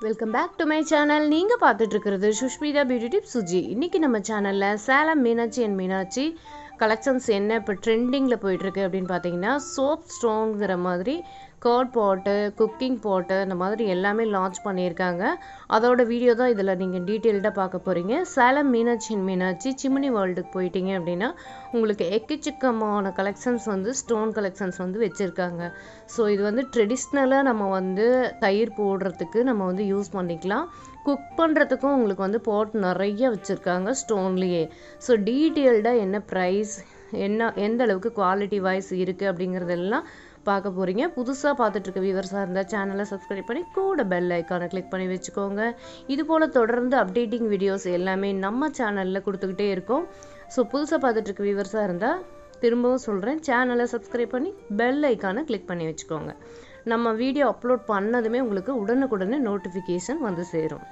welcome back to my channel நீங்கள் பார்த்துட்டு இருக்கிறது சுஷ்மிதா பியூட்டி டிப் சுஜி இன்றைக்கி நம்ம சேனலில் சேலம் மீனாட்சி அண்ட் மீனாட்சி கலெக்ஷன்ஸ் என்ன இப்போ ட்ரெண்டிங்கில் போயிட்டுருக்கு அப்படின்னு பார்த்தீங்கன்னா சோப் ஸ்டோன்கிற மாதிரி கர்ட் பாட்டு குக்கிங் பாட்டு இந்த மாதிரி எல்லாமே லான்ச் பண்ணியிருக்காங்க அதோட வீடியோ தான் இதில் நீங்கள் டீட்டெயில்டாக பார்க்க போகிறீங்க சேலம் மீனாட்சி அண்ட் மீனாட்சி சிம்னி வேர்ல்டுக்கு போயிட்டீங்க அப்படின்னா உங்களுக்கு எக்கச்சக்கமான கலெக்ஷன்ஸ் வந்து ஸ்டோன் கலெக்ஷன்ஸ் வந்து வச்சுருக்காங்க ஸோ இது வந்து ட்ரெடிஷ்னலாக நம்ம வந்து தயிர் போடுறதுக்கு நம்ம வந்து யூஸ் பண்ணிக்கலாம் குக் பண்ணுறதுக்கும் உங்களுக்கு வந்து பாட் நிறைய வச்சுருக்காங்க ஸ்டோன்லேயே ஸோ டீட்டெயில்டாக என்ன ப்ரைஸ் என்ன எந்த அளவுக்கு குவாலிட்டி வைஸ் இருக்குது அப்படிங்கிறதெல்லாம் பார்க்க போகிறீங்க புதுசாக பார்த்துட்டு இருக்க வியூவர்ஸாக இருந்தால் சேனலை சப்ஸ்கிரைப் பண்ணி கூட பெல் ஐக்கானை கிளிக் பண்ணி வச்சுக்கோங்க இது போல் தொடர்ந்து அப்டேட்டிங் வீடியோஸ் எல்லாமே நம்ம சேனலில் கொடுத்துக்கிட்டே இருக்கோம் ஸோ புதுசாக பார்த்துட்டு இருக்க வியூவர்ஸாக இருந்தால் திரும்பவும் சொல்கிறேன் சேனலை சப்ஸ்கிரைப் பண்ணி பெல் ஐக்கானை கிளிக் பண்ணி வச்சுக்கோங்க நம்ம வீடியோ அப்லோட் பண்ணதுமே உங்களுக்கு உடனுக்குடனே நோட்டிஃபிகேஷன் வந்து சேரும்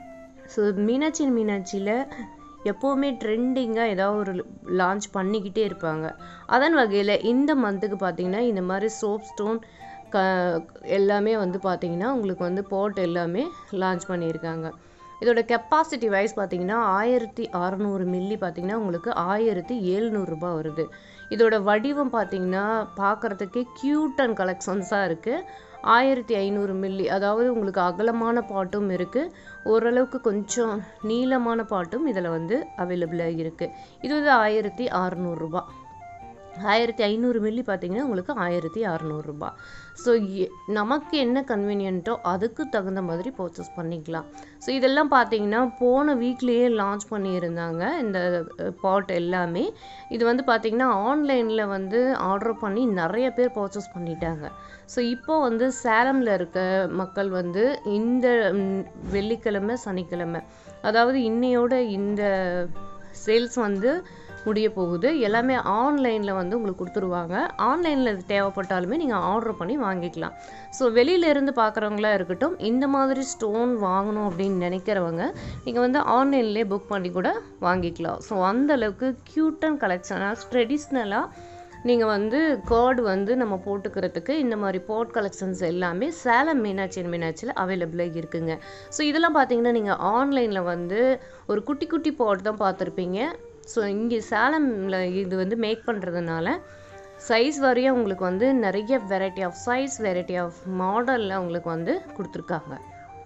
ஸோ மீனாட்சி மீனாட்சியில் எப்போவுமே ட்ரெண்டிங்காக ஏதாவது ஒரு லான்ச் பண்ணிக்கிட்டே இருப்பாங்க அதன் வகையில் இந்த மந்த்துக்கு பார்த்தீங்கன்னா இந்த மாதிரி சோப் ஸ்டோன் க எல்லாமே வந்து பார்த்தீங்கன்னா உங்களுக்கு வந்து போட் எல்லாமே லான்ச் பண்ணியிருக்காங்க இதோட கெப்பாசிட்டி வைஸ் பார்த்தீங்கன்னா ஆயிரத்தி அறநூறு மில்லி பார்த்தீங்கன்னா உங்களுக்கு ஆயிரத்தி எழுநூறுபா வருது இதோட வடிவம் பார்த்தீங்கன்னா பார்க்குறதுக்கே க்யூட் அண்ட் கலெக்ஷன்ஸாக இருக்குது ஆயிரத்தி ஐநூறு மில்லி அதாவது உங்களுக்கு அகலமான பாட்டும் இருக்குது ஓரளவுக்கு கொஞ்சம் நீளமான பாட்டும் இதில் வந்து அவைலபிளாக இருக்குது இது வந்து ஆயிரத்தி அறநூறுபா ஆயிரத்தி ஐநூறு மில்லி பார்த்தீங்கன்னா உங்களுக்கு ஆயிரத்தி அறநூறுபா ஸோ நமக்கு என்ன கன்வீனியன்ட்டோ அதுக்கு தகுந்த மாதிரி பர்ச்சேஸ் பண்ணிக்கலாம் ஸோ இதெல்லாம் பார்த்தீங்கன்னா போன வீக்லேயே லான்ச் பண்ணியிருந்தாங்க இந்த பாட் எல்லாமே இது வந்து பார்த்தீங்கன்னா ஆன்லைனில் வந்து ஆர்டர் பண்ணி நிறைய பேர் பர்ச்சேஸ் பண்ணிட்டாங்க ஸோ இப்போ வந்து சேலமில் இருக்க மக்கள் வந்து இந்த வெள்ளிக்கிழமை சனிக்கிழமை அதாவது இன்னையோட இந்த சேல்ஸ் வந்து முடிய போகுது எல்லாமே ஆன்லைனில் வந்து உங்களுக்கு கொடுத்துருவாங்க ஆன்லைனில் இது தேவைப்பட்டாலுமே நீங்கள் ஆர்டர் பண்ணி வாங்கிக்கலாம் ஸோ வெளியிலேருந்து பார்க்குறவங்களா இருக்கட்டும் இந்த மாதிரி ஸ்டோன் வாங்கணும் அப்படின்னு நினைக்கிறவங்க நீங்கள் வந்து ஆன்லைன்லேயே புக் பண்ணி கூட வாங்கிக்கலாம் ஸோ அந்த அளவுக்கு க்யூட் அண்ட் கலெக்ஷனாக ட்ரெடிஷ்னலாக நீங்கள் வந்து கார்டு வந்து நம்ம போட்டுக்கிறதுக்கு இந்த மாதிரி போட் கலெக்ஷன்ஸ் எல்லாமே சேலம் மீனாட்சி அண்ட் மீனாட்சியில் அவைலபிளாக இருக்குங்க ஸோ இதெல்லாம் பார்த்தீங்கன்னா நீங்கள் ஆன்லைனில் வந்து ஒரு குட்டி குட்டி பாட் தான் பார்த்துருப்பீங்க ஸோ இங்கே சேலமில் இது வந்து மேக் பண்ணுறதுனால சைஸ் வரையும் உங்களுக்கு வந்து நிறைய variety of size variety of மாடலில் உங்களுக்கு வந்து கொடுத்துருக்காங்க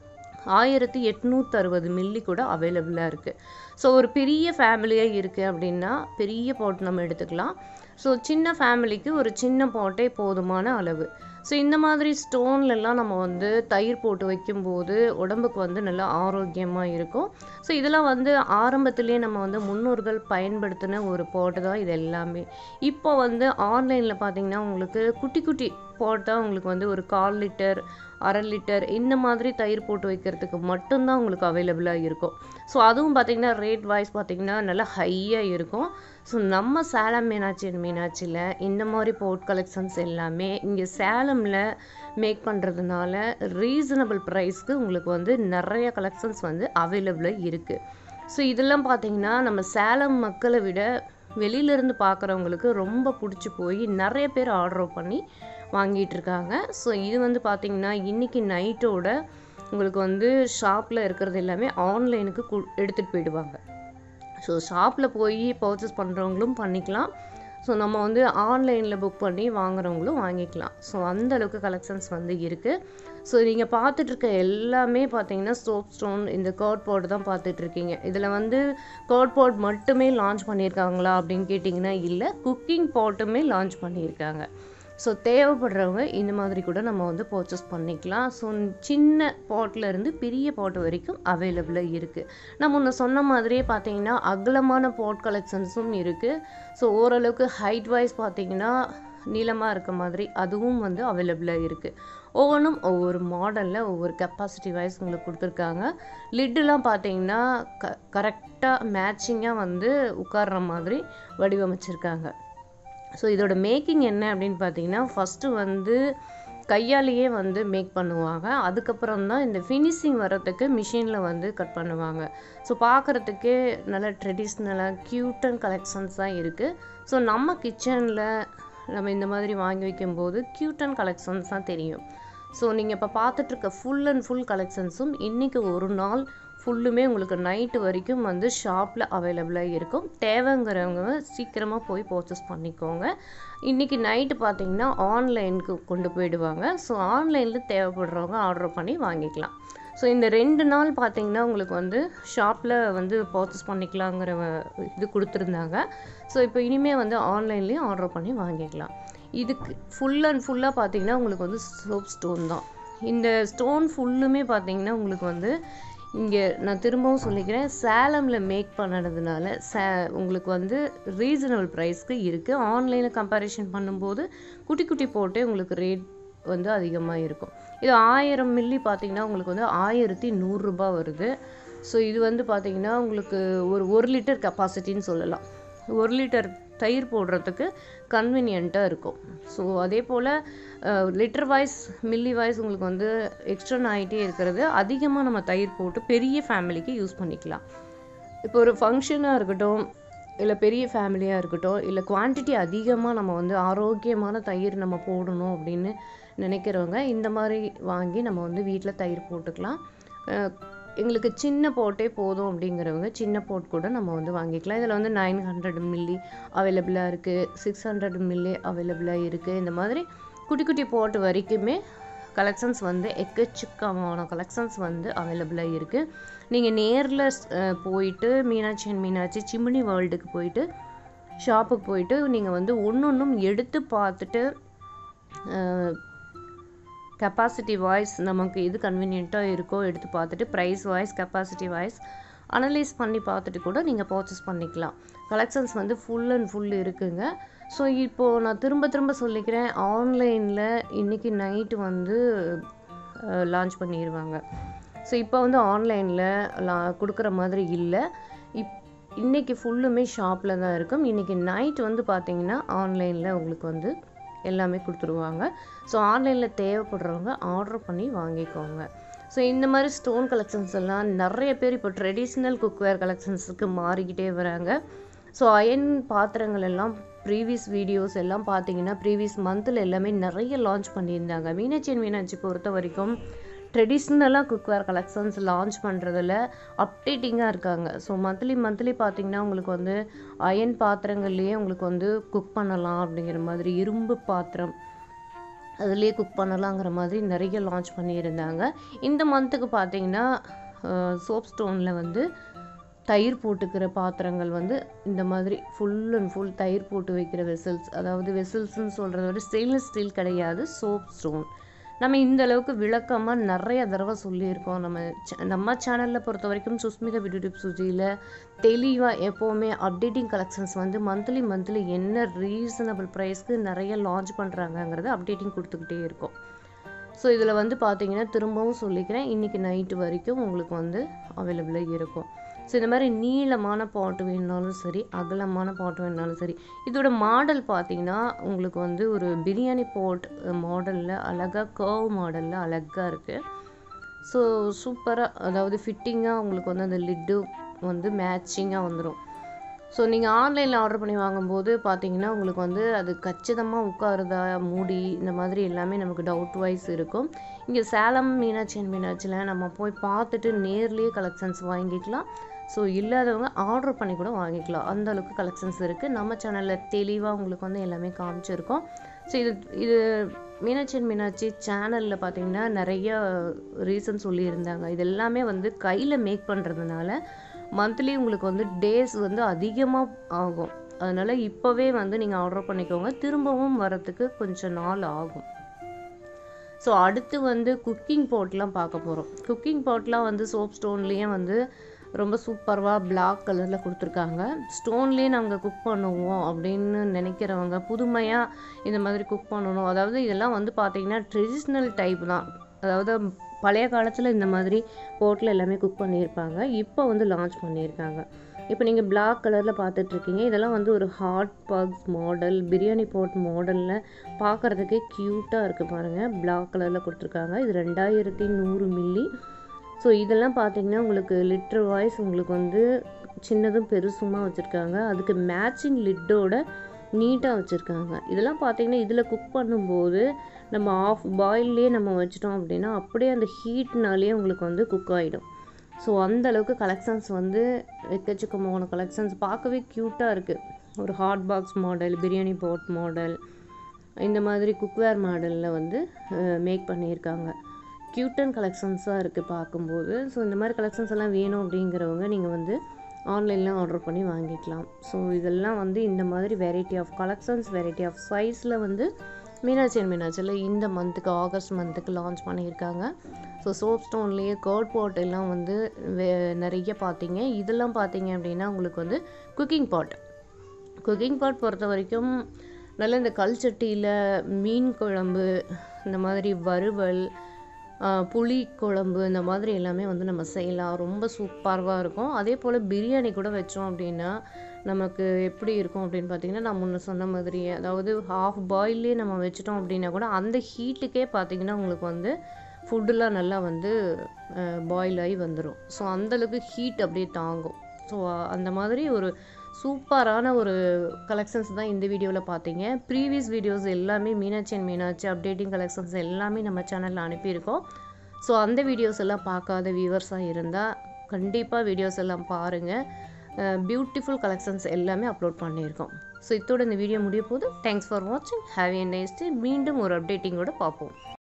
ஆயிரத்தி எட்நூற்றி அறுபது மில்லி கூட அவைலபிளாக இருக்குது ஸோ ஒரு பெரிய ஃபேமிலியாக இருக்குது அப்படின்னா பெரிய பாட் நம்ம எடுத்துக்கலாம் ஸோ சின்ன ஃபேமிலிக்கு ஒரு சின்ன பாட்டே போதுமான அளவு ஸோ இந்த மாதிரி ஸ்டோன்லலாம் நம்ம வந்து தயிர் போட்டு வைக்கும்போது உடம்புக்கு வந்து நல்லா ஆரோக்கியமாக இருக்கும் ஸோ இதெல்லாம் வந்து ஆரம்பத்துலேயே நம்ம வந்து முன்னோர்கள் பயன்படுத்தின ஒரு பாட்டு தான் இது எல்லாமே இப்போ வந்து ஆன்லைனில் பார்த்தீங்கன்னா உங்களுக்கு குட்டி குட்டி போட்டால் உங்களுக்கு வந்து ஒரு கால் லிட்டர் அரை லிட்டர் இந்த மாதிரி தயிர் போட்டு வைக்கிறதுக்கு மட்டும்தான் உங்களுக்கு அவைலபிளாக இருக்கும் ஸோ அதுவும் பார்த்திங்கன்னா ரேட் வைஸ் பார்த்திங்கன்னா நல்லா ஹையாக இருக்கும் ஸோ நம்ம சேலம் மீனாட்சி மீனாட்சியில் இந்த மாதிரி போட் கலெக்ஷன்ஸ் எல்லாமே இங்கே சேலமில் மேக் பண்ணுறதுனால ரீசனபிள் ப்ரைஸ்க்கு உங்களுக்கு வந்து நிறைய கலெக்ஷன்ஸ் வந்து அவைலபிளாக இருக்குது ஸோ இதெல்லாம் பார்த்திங்கன்னா நம்ம சேலம் மக்களை விட வெளியிலேருந்து பார்க்குறவங்களுக்கு ரொம்ப பிடிச்சி போய் நிறைய பேர் ஆர்டர் பண்ணி வாங்கிட்டு இருக்காங்க ஸோ இது வந்து பார்த்திங்கன்னா இன்றைக்கி நைட்டோட உங்களுக்கு வந்து ஷாப்பில் இருக்கிறது எல்லாமே ஆன்லைனுக்கு கு எடுத்துகிட்டு போயிடுவாங்க ஸோ ஷாப்பில் போய் பர்ச்சேஸ் பண்ணுறவங்களும் பண்ணிக்கலாம் ஸோ நம்ம வந்து ஆன்லைனில் புக் பண்ணி வாங்குறவங்களும் வாங்கிக்கலாம் ஸோ அந்த அளவுக்கு கலெக்ஷன்ஸ் வந்து இருக்குது ஸோ நீங்கள் பார்த்துட்ருக்க எல்லாமே பார்த்தீங்கன்னா சோப் ஸ்டோன் இந்த கர்ட் போர்டு தான் பார்த்துட்ருக்கீங்க இதில் வந்து கர்ட் போர்ட் மட்டுமே லான்ச் பண்ணியிருக்காங்களா அப்படின்னு கேட்டிங்கன்னா இல்லை குக்கிங் பாட்டுமே லான்ச் பண்ணியிருக்காங்க ஸோ தேவைப்படுறவங்க இந்த மாதிரி கூட நம்ம வந்து பர்ச்சேஸ் பண்ணிக்கலாம் ஸோ சின்ன பாட்டில் இருந்து பெரிய பாட்டு வரைக்கும் அவைலபிளாக இருக்குது நான் முன்ன சொன்ன மாதிரியே பார்த்தீங்கன்னா அகலமான பாட் கலெக்ஷன்ஸும் இருக்குது ஸோ ஓரளவுக்கு ஹைட் வைஸ் பார்த்தீங்கன்னா நீளமாக இருக்க மாதிரி அதுவும் வந்து அவைலபிளாக இருக்குது ஒவ்வொன்றும் ஒவ்வொரு மாடலில் ஒவ்வொரு கெப்பாசிட்டி வைஸ் உங்களுக்கு கொடுத்துருக்காங்க லிட்டுலாம் பார்த்தீங்கன்னா க கரெக்டாக மேட்சிங்காக வந்து உட்கார்ற மாதிரி வடிவமைச்சிருக்காங்க ஸோ இதோட மேக்கிங் என்ன அப்படின்னு பார்த்தீங்கன்னா ஃபஸ்ட்டு வந்து கையாலேயே வந்து மேக் பண்ணுவாங்க அதுக்கப்புறம் தான் இந்த ஃபினிஷிங் வர்றதுக்கு மிஷினில் வந்து கட் பண்ணுவாங்க ஸோ பார்க்குறதுக்கே நல்லா ட்ரெடிஷ்னலாக க்யூட் அண்ட் கலெக்ஷன்ஸாக இருக்குது ஸோ நம்ம கிச்சனில் நம்ம இந்த மாதிரி வாங்கி வைக்கும்போது க்யூட் அண்ட் கலெக்ஷன்ஸ் தான் தெரியும் ஸோ நீங்கள் இப்போ பார்த்துட்ருக்க ஃபுல் அண்ட் ஃபுல் கலெக்ஷன்ஸும் இன்றைக்கி ஒரு நாள் ஃபுல்லுமே உங்களுக்கு நைட்டு வரைக்கும் வந்து ஷாப்பில் அவைலபிளாக இருக்கும் தேவைங்கிறவங்க சீக்கிரமாக போய் பர்ச்சேஸ் பண்ணிக்கோங்க இன்றைக்கி நைட்டு பார்த்தீங்கன்னா ஆன்லைனுக்கு கொண்டு போயிடுவாங்க ஸோ ஆன்லைனில் தேவைப்படுறவங்க ஆர்டர் பண்ணி வாங்கிக்கலாம் ஸோ இந்த ரெண்டு நாள் பார்த்தீங்கன்னா உங்களுக்கு வந்து ஷாப்பில் வந்து பர்ச்சேஸ் பண்ணிக்கலாங்கிற இது கொடுத்துருந்தாங்க ஸோ இப்போ இனிமேல் வந்து ஆன்லைன்லேயும் ஆர்டர் பண்ணி வாங்கிக்கலாம் இதுக்கு ஃபுல் அண்ட் ஃபுல்லாக பார்த்தீங்கன்னா உங்களுக்கு வந்து சோப் ஸ்டோன் தான் இந்த ஸ்டோன் ஃபுல்லுமே பார்த்தீங்கன்னா உங்களுக்கு வந்து இங்கே நான் திரும்பவும் சொல்லிக்கிறேன் சேலமில் மேக் பண்ணதுனால சே உங்களுக்கு வந்து ரீசனபிள் ப்ரைஸ்க்கு இருக்குது ஆன்லைனில் கம்பேரிஷன் பண்ணும்போது குட்டி குட்டி போட்டே உங்களுக்கு ரேட் வந்து அதிகமாக இருக்கும் இது ஆயிரம் மில்லி பார்த்தீங்கன்னா உங்களுக்கு வந்து ஆயிரத்தி நூறுரூபா வருது ஸோ இது வந்து பார்த்தீங்கன்னா உங்களுக்கு ஒரு ஒரு லிட்டர் கெப்பாசிட்டின்னு சொல்லலாம் ஒரு லிட்டர் தயிர் போடுறதுக்கு கன்வீனியண்ட்டாக இருக்கும் ஸோ அதே போல் லிட்டர் வைஸ் மில்லி வைஸ் உங்களுக்கு வந்து எக்ஸ்ட்ரன் ஆகிட்டே இருக்கிறது அதிகமாக நம்ம தயிர் போட்டு பெரிய ஃபேமிலிக்கு யூஸ் பண்ணிக்கலாம் இப்போ ஒரு ஃபங்க்ஷனாக இருக்கட்டும் இல்லை பெரிய ஃபேமிலியாக இருக்கட்டும் இல்லை குவான்டிட்டி அதிகமாக நம்ம வந்து ஆரோக்கியமான தயிர் நம்ம போடணும் அப்படின்னு நினைக்கிறவங்க இந்த மாதிரி வாங்கி நம்ம வந்து வீட்டில் தயிர் போட்டுக்கலாம் எங்களுக்கு சின்ன போட்டே போதும் அப்படிங்கிறவங்க சின்ன போட் கூட நம்ம வந்து வாங்கிக்கலாம் இதில் வந்து நைன் ஹண்ட்ரட் மில்லி அவைலபிளாக இருக்குது சிக்ஸ் ஹண்ட்ரட் மில்லி அவைலபிளாக இருக்குது இந்த மாதிரி குட்டி குட்டி போட்டு வரைக்குமே கலெக்ஷன்ஸ் வந்து எக்கச்சக்கமான கலெக்ஷன்ஸ் வந்து அவைலபிளாக இருக்குது நீங்கள் நேரில் போயிட்டு மீனாட்சி அண்ட் மீனாட்சி சிம்னி வேர்ல்டுக்கு போயிட்டு ஷாப்புக்கு போயிட்டு நீங்கள் வந்து ஒன்று ஒன்றும் எடுத்து பார்த்துட்டு கெப்பாசிட்டி வாய்ஸ் நமக்கு எது கன்வீனியண்ட்டாக இருக்கோ எடுத்து பார்த்துட்டு price wise capacity wise analyse பண்ணி பார்த்துட்டு கூட நீங்கள் பர்ச்சேஸ் பண்ணிக்கலாம் கலெக்ஷன்ஸ் வந்து ஃபுல் அண்ட் ஃபுல் இருக்குங்க ஸோ இப்போது நான் திரும்ப திரும்ப சொல்லிக்கிறேன் ஆன்லைனில் இன்றைக்கி நைட்டு வந்து லான்ச் பண்ணிடுவாங்க ஸோ இப்போ வந்து ஆன்லைனில் லா கொடுக்குற மாதிரி இல்லை இப் இன்றைக்கி ஃபுல்லுமே ஷாப்பில் தான் இருக்கும் இன்றைக்கி நைட் வந்து பார்த்திங்கன்னா ஆன்லைனில் உங்களுக்கு வந்து எல்லாமே கொடுத்துருவாங்க ஸோ ஆன்லைனில் தேவைப்படுறவங்க ஆர்டர் பண்ணி வாங்கிக்கோங்க ஸோ இந்த மாதிரி ஸ்டோன் கலெக்ஷன்ஸ் எல்லாம் நிறைய பேர் இப்போ ட்ரெடிஷ்னல் குக்வேர் கலெக்ஷன்ஸுக்கு மாறிக்கிட்டே வராங்க ஸோ அயன் பாத்திரங்கள் எல்லாம் ப்ரீவியஸ் வீடியோஸ் எல்லாம் பார்த்தீங்கன்னா ப்ரீவியஸ் மந்தில் எல்லாமே நிறைய லான்ச் பண்ணியிருந்தாங்க மீனாட்சி அண்ட் மீனாட்சி பொறுத்த வரைக்கும் ட்ரெடிஷ்னலாக குக்வேர் கலெக்ஷன்ஸ் லான்ச் பண்ணுறதுல அப்டேட்டிங்காக இருக்காங்க ஸோ மந்த்லி மந்த்லி பார்த்திங்கன்னா உங்களுக்கு வந்து அயன் பாத்திரங்கள்லேயே உங்களுக்கு வந்து குக் பண்ணலாம் அப்படிங்கிற மாதிரி இரும்பு பாத்திரம் அதுலேயே குக் பண்ணலாங்கிற மாதிரி நிறைய லான்ச் பண்ணியிருந்தாங்க இந்த மந்த்துக்கு பார்த்தீங்கன்னா சோப் ஸ்டோனில் வந்து தயிர் போட்டுக்கிற பாத்திரங்கள் வந்து இந்த மாதிரி ஃபுல் அண்ட் ஃபுல் தயிர் போட்டு வைக்கிற வெசல்ஸ் அதாவது வெசல்ஸ்ன்னு சொல்கிறத விட ஸ்டெயின்லெஸ் ஸ்டீல் கிடையாது சோப் ஸ்டோன் நம்ம இந்த அளவுக்கு விளக்கமாக நிறைய தடவை சொல்லியிருக்கோம் நம்ம நம்ம சேனலில் பொறுத்த வரைக்கும் சுஸ்மிதா யூடியூப் சுஜியில் தெளிவாக எப்போவுமே அப்டேட்டிங் கலெக்ஷன்ஸ் வந்து மந்த்லி மந்த்லி என்ன ரீசனபிள் ப்ரைஸ்க்கு நிறைய லான்ச் பண்ணுறாங்கங்கிறது அப்டேட்டிங் கொடுத்துக்கிட்டே இருக்கும் ஸோ இதில் வந்து பார்த்தீங்கன்னா திரும்பவும் சொல்லிக்கிறேன் இன்றைக்கி நைட்டு வரைக்கும் உங்களுக்கு வந்து அவைலபிளாக இருக்கும் ஸோ இந்த மாதிரி நீளமான பாட்டு வேணுனாலும் சரி அகலமான பாட்டு வேணுனாலும் சரி இதோட மாடல் பார்த்தீங்கன்னா உங்களுக்கு வந்து ஒரு பிரியாணி போட் மாடலில் அழகாக கர்வ் மாடலில் அழகாக இருக்குது ஸோ சூப்பராக அதாவது ஃபிட்டிங்காக உங்களுக்கு வந்து அந்த லிட்டு வந்து மேட்சிங்காக வந்துடும் ஸோ நீங்கள் ஆன்லைனில் ஆர்டர் பண்ணி வாங்கும்போது பார்த்தீங்கன்னா உங்களுக்கு வந்து அது கச்சிதமாக உட்காருதா மூடி இந்த மாதிரி எல்லாமே நமக்கு டவுட் வைஸ் இருக்கும் இங்கே சேலம் மீனாட்சி அண்ட் மீனாட்சியில் நம்ம போய் பார்த்துட்டு நேர்லேயே கலெக்ஷன்ஸ் வாங்கிக்கலாம் ஸோ இல்லாதவங்க ஆர்டர் பண்ணி கூட வாங்கிக்கலாம் அந்த அளவுக்கு கலெக்ஷன்ஸ் இருக்குது நம்ம சேனலில் தெளிவாக உங்களுக்கு வந்து எல்லாமே காமிச்சிருக்கோம் ஸோ இது இது மீனாட்சி அண்ட் மீனாட்சி சேனலில் பார்த்தீங்கன்னா நிறைய ரீசன் சொல்லியிருந்தாங்க இது எல்லாமே வந்து கையில் மேக் பண்ணுறதுனால மந்த்லி உங்களுக்கு வந்து டேஸ் வந்து அதிகமாக ஆகும் அதனால் இப்போவே வந்து நீங்கள் ஆர்டர் பண்ணிக்கோங்க திரும்பவும் வரத்துக்கு கொஞ்சம் நாள் ஆகும் ஸோ அடுத்து வந்து குக்கிங் பாட்லாம் பார்க்க போகிறோம் குக்கிங் பாட்லாம் வந்து சோப் ஸ்டோன்லேயே வந்து ரொம்ப சூப்பராக பிளாக் கலரில் கொடுத்துருக்காங்க ஸ்டோன்லேயே நாங்கள் குக் பண்ணுவோம் அப்படின்னு நினைக்கிறவங்க புதுமையாக இந்த மாதிரி குக் பண்ணணும் அதாவது இதெல்லாம் வந்து பார்த்திங்கன்னா ட்ரெடிஷ்னல் டைப் தான் அதாவது பழைய காலத்தில் இந்த மாதிரி போட்டில் எல்லாமே குக் பண்ணியிருப்பாங்க இப்போ வந்து லான்ச் பண்ணியிருக்காங்க இப்போ நீங்கள் பிளாக் கலரில் பார்த்துட்ருக்கீங்க இதெல்லாம் வந்து ஒரு hot box model biryani pot மாடலில் பார்க்குறதுக்கே க்யூட்டாக இருக்குது பாருங்கள் பிளாக் கலரில் கொடுத்துருக்காங்க இது ரெண்டாயிரத்தி நூறு மில்லி ஸோ இதெல்லாம் பார்த்தீங்கன்னா உங்களுக்கு லிட்டர் வாய்ஸ் உங்களுக்கு வந்து சின்னதும் பெருசுமாக வச்சுருக்காங்க அதுக்கு மேட்சிங் லிட்டோட நீட்டாக வச்சுருக்காங்க இதெல்லாம் பார்த்தீங்கன்னா இதில் குக் பண்ணும்போது நம்ம ஆஃப் பாயில்லே நம்ம வச்சிட்டோம் அப்படின்னா அப்படியே அந்த ஹீட்னாலே உங்களுக்கு வந்து குக் ஆகிடும் ஸோ அந்த அளவுக்கு கலெக்ஷன்ஸ் வந்து எக்கச்சக்கமான கலெக்ஷன்ஸ் பார்க்கவே க்யூட்டாக இருக்குது ஒரு hot box model biryani pot model இந்த மாதிரி குக்வேர் மாடலில் வந்து மேக் பண்ணியிருக்காங்க க்யூட்டன் கலெக்ஷன்ஸாக இருக்குது பார்க்கும்போது ஸோ இந்த மாதிரி கலெக்ஷன்ஸ் எல்லாம் வேணும் அப்படிங்கிறவங்க நீங்கள் வந்து ஆன்லைனில் ஆர்டர் பண்ணி வாங்கிக்கலாம் ஸோ இதெல்லாம் வந்து இந்த மாதிரி variety of collections variety of சைஸில் வந்து மீனாட்சி அண்ட் மீனாட்சியில் இந்த மந்த்துக்கு ஆகஸ்ட் மந்த்துக்கு லான்ச் பண்ணியிருக்காங்க ஸோ சோப் ஸ்டோன்லேயே கர்ட் பாட் எல்லாம் வந்து வே நிறைய பார்த்தீங்க இதெல்லாம் பார்த்தீங்க அப்படின்னா உங்களுக்கு வந்து குக்கிங் பாட் குக்கிங் பாட் பொறுத்த வரைக்கும் நல்ல இந்த கல் சட்டியில் மீன் குழம்பு இந்த மாதிரி வறுவல் புளி குழம்பு இந்த மாதிரி எல்லாமே வந்து நம்ம செய்யலாம் ரொம்ப சூப்பராக இருக்கும் அதே போல் பிரியாணி கூட வச்சோம் அப்படின்னா நமக்கு எப்படி இருக்கும் அப்படின்னு பார்த்தீங்கன்னா நான் முன்ன சொன்ன மாதிரி அதாவது ஹாஃப் பாயிலே நம்ம வச்சிட்டோம் அப்படின்னா கூட அந்த ஹீட்டுக்கே பார்த்தீங்கன்னா உங்களுக்கு வந்து ஃபுட்டுலாம் நல்லா வந்து பாயில் ஆகி வந்துடும் ஸோ அந்தளவுக்கு ஹீட் அப்படியே தாங்கும் ஸோ அந்த மாதிரி ஒரு சூப்பரான ஒரு கலெக்ஷன்ஸ் தான் இந்த வீடியோவில் பார்த்தீங்க ப்ரீவியஸ் வீடியோஸ் எல்லாமே Meenakshi and Meenakshi updating collections எல்லாமே நம்ம சேனலில் அனுப்பியிருக்கோம் ஸோ அந்த வீடியோஸ் எல்லாம் பார்க்காத வியூவர்ஸாக இருந்தால் கண்டிப்பாக வீடியோஸ் எல்லாம் பாருங்கள் பியூட்டிஃபுல் கலெக்ஷன்ஸ் எல்லாமே அப்லோட் பண்ணியிருக்கோம் ஸோ இதோட இந்த வீடியோ முடிய போது தேங்க்ஸ் ஃபார் வாட்சிங் ஹாவ் எ நைஸ் டே மீண்டும் ஒரு அப்டேட்டிங்கோட பார்ப்போம்